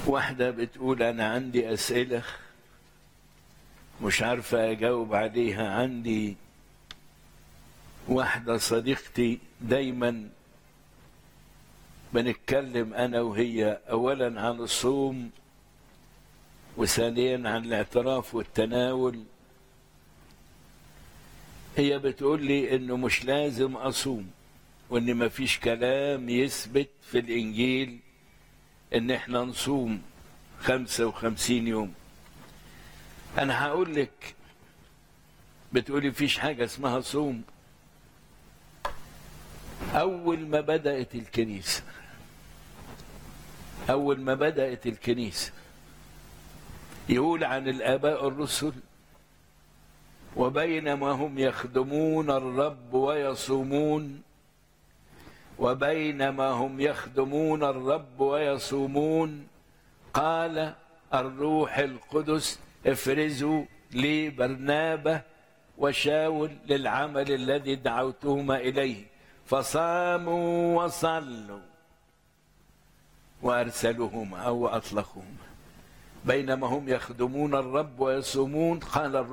واحدة بتقول أنا عندي أسئلة مش عارفة أجاوب عليها عندي واحدة صديقتي دايما بنتكلم أنا وهي أولا عن الصوم وثانيا عن الاعتراف والتناول هي بتقول لي إنه مش لازم أصوم وإن مفيش كلام يثبت في الإنجيل إن إحنا نصوم خمسة وخمسين يوم أنا هقول لك بتقولي فيش حاجة اسمها صوم أول ما بدأت الكنيسة أول ما بدأت الكنيسة يقول عن الآباء الرسل وبينما هم يخدمون الرب ويصومون وبينما هم يخدمون الرب ويصومون قال الروح القدس افرزوا لي برنابه وشاول للعمل الذي دعوتهما اليه فصاموا وصلوا وارسلوهما او اطلقوهما بينما هم يخدمون الرب ويصومون قال